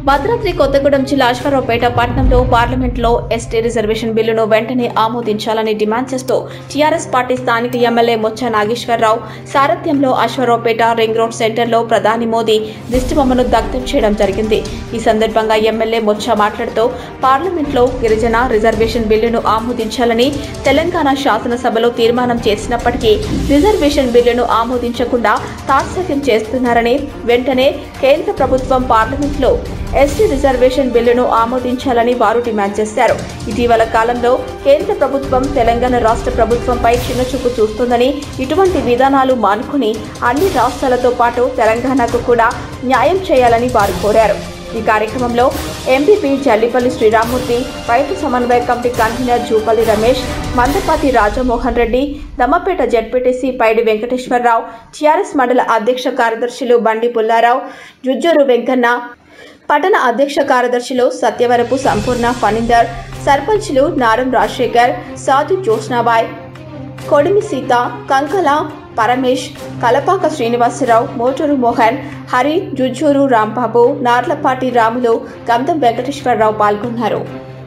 భద్రాద్రి కొత్తగూడెం జిల్లా అశ్వరావుపేట పట్టణంలో పార్లమెంట్లో ఎస్టీ రిజర్వేషన్ బిల్లును వెంటనే ఆమోదించాలని డిమాండ్ చేస్తూ టీఆర్ఎస్ పార్టీ స్థానిక ఎమ్మెల్యే మొచ్చ నాగేశ్వరరావు సారథ్యంలో అశ్వరావుపేట రింగ్ రోడ్ సెంటర్లో ప్రధాని మోదీ దిష్టిబొమ్మను దగ్ధం చేయడం జరిగింది ఈ సందర్భంగా ఎమ్మెల్యే మొచ్చ మాట్లాడుతూ పార్లమెంట్లో గిరిజన రిజర్వేషన్ బిల్లును ఆమోదించాలని తెలంగాణ శాసనసభలో తీర్మానం చేసినప్పటికీ రిజర్వేషన్ బిల్లును ఆమోదించకుండా తాత్సర్యం చేస్తున్నారని వెంటనే కేంద్ర ప్రభుత్వం పార్లమెంట్లో ఎస్టీ రిజర్వేషన్ బిల్లును ఆమోదించాలని వారు డిమాండ్ చేశారు ఇటీవల కాలంలో కేంద్ర ప్రభుత్వం తెలంగాణ రాష్ట్ర ప్రభుత్వంపై చిన్నచూపు చూస్తుందని ఇటువంటి విధానాలు మానుకుని అన్ని రాష్ట్రాలతో పాటు తెలంగాణకు కూడా న్యాయం చేయాలని వారు కోరారు ఈ కార్యక్రమంలో ఎంపీపీ జల్లిపల్లి శ్రీరామూర్తి రైతు సమన్వయ committee convener Jupalli Ramesh Mandapati Rajamohan Reddy Dammapeta ZPTC Paidi Venkateswararao TRS మండల అధ్యక్ష కార్యదర్శులు బండి పుల్లారావు జుజ్జూరు వెంకన్న పట్టణ అధ్యక్ష కార్యదర్శులు సత్యవరపు సంపూర్ణ ఫణీందర్ సర్పంచ్లు నారం రాజశేఖర్ సాధు జ్యోత్స్నాబాయ్ కొడిమి సీత కంకల పరమేష్ కలపాక శ్రీనివాసరావు మోటూరు మోహన్ హరి జుజ్జూరు రాంబాబు నార్లపాటి రాములు గంధం వెంకటేశ్వరరావు పాల్గొన్నారు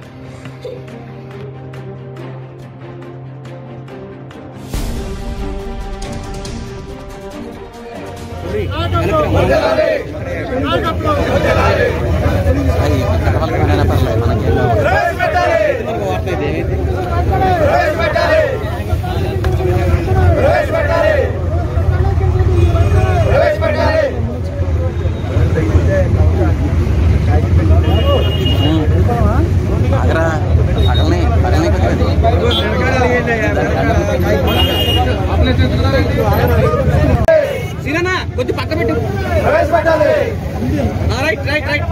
అది కడవలకైనా పర్లేదు మనకి అగరా అగలనే అగలనే కదా సీనన్నా కొద్ది పక్క పెట్టు రైట్ రైట్ రైట్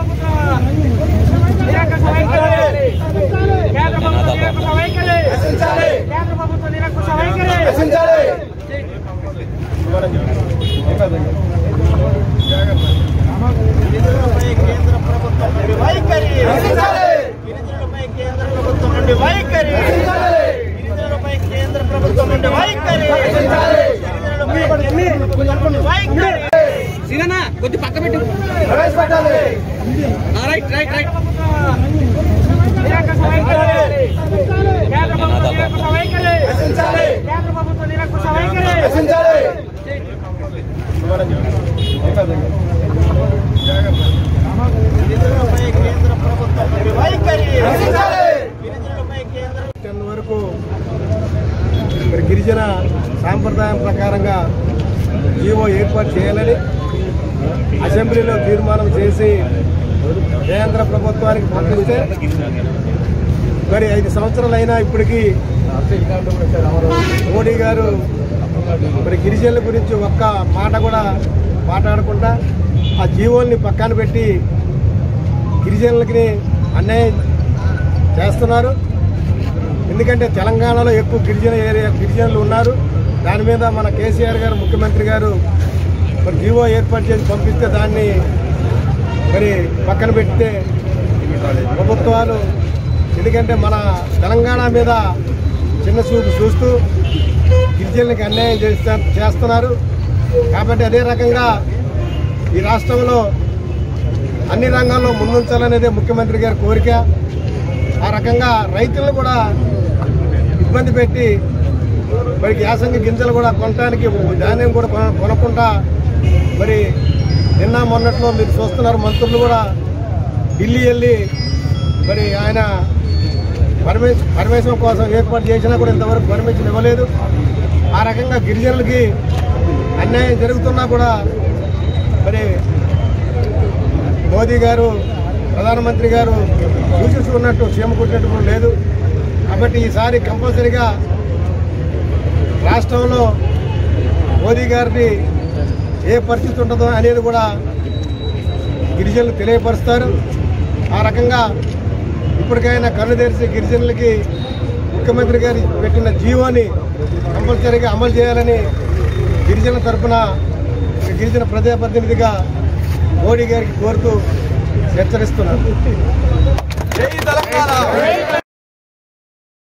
వైఖరి గిరిజనులపై కేంద్ర ప్రభుత్వం నుండి వైఖరి గిరిజనులపై కేంద్ర ప్రభుత్వం నుండి వైఖరి గిరిజనులపై కేంద్ర ప్రభుత్వం నుండి వైఖరి సీనన్నా కొద్ది పక్క పెట్టు రైట్ రైట్ రైట్ గిరిజనులపై కేంద్ర ప్రభుత్వం నుండి వైఖరి గిరిజనులపై కేంద్ర టెన్ వరకు మరి గిరిజన సాంప్రదాయం ప్రకారంగా జీవో ఏర్పాటు చేయాలని అసెంబ్లీలో తీర్మానం చేసి కేంద్ర ప్రభుత్వానికి పంపిస్తే మరి ఐదు సంవత్సరాలైనా ఇప్పటికీ మోడీ గారు మరి గిరిజనుల గురించి ఒక్క మాట కూడా మాట్లాడకుండా ఆ జీవోల్ని పక్కన పెట్టి గిరిజనులకి అన్యాయం చేస్తున్నారు ఎందుకంటే తెలంగాణలో ఎక్కువ గిరిజన ఏరియా గిరిజనులు ఉన్నారు దాని మీద మన కేసీఆర్ గారు ముఖ్యమంత్రి గారు మరి జీవో ఏర్పాటు చేసి పంపిస్తే దాన్ని మరి పక్కన పెడితే ప్రభుత్వాలు ఎందుకంటే మన తెలంగాణ మీద చిన్న చూపు చూస్తూ గిరిజనులకు అన్యాయం చేస్తా చేస్తున్నారు కాబట్టి అదే రకంగా ఈ రాష్ట్రంలో అన్ని రంగాల్లో ముందుంచాలనేదే ముఖ్యమంత్రి గారి కోరిక ఆ రకంగా రైతులను కూడా ఇబ్బంది పెట్టి మరి యాసంగి గింజలు కూడా కొనడానికి ధాన్యం కూడా కొన- కొనకుండా మరి నిన్న మొన్నట్లో మీరు చూస్తున్నారు మంత్రులు కూడా ఢిల్లీ వెళ్ళి మరి ఆయన పర్మిషన్ పర్మిషన్ కోసం ఏర్పాటు చేసినా కూడా ఇంతవరకు పర్మిషన్ ఇవ్వలేదు ఆ రకంగా గిరిజనులకి అన్యాయం జరుగుతున్నా కూడా మరి మోదీ గారు ప్రధానమంత్రి గారు సూచిస్తున్నట్టు చీమకుట్టినట్టు కూడా లేదు కాబట్టి ఈసారి కంపల్సరీగా రాష్ట్రంలో మోదీ గారిని ఏ పరిస్థితి ఉంటుందో అనేది కూడా గిరిజనులు తెలియపరుస్తారు ఆ రకంగా ఇప్పటికైనా కన్ను తెరిచి గిరిజనులకి ముఖ్యమంత్రి గారు పెట్టిన జీవోని కంపల్సరీగా అమలు చేయాలని గిరిజనుల తరఫున గిరిజన ప్రజాప్రతినిధిగా మోడీ గారికి కోరుతూ హెచ్చరిస్తున్నారు జై తెలంగాణ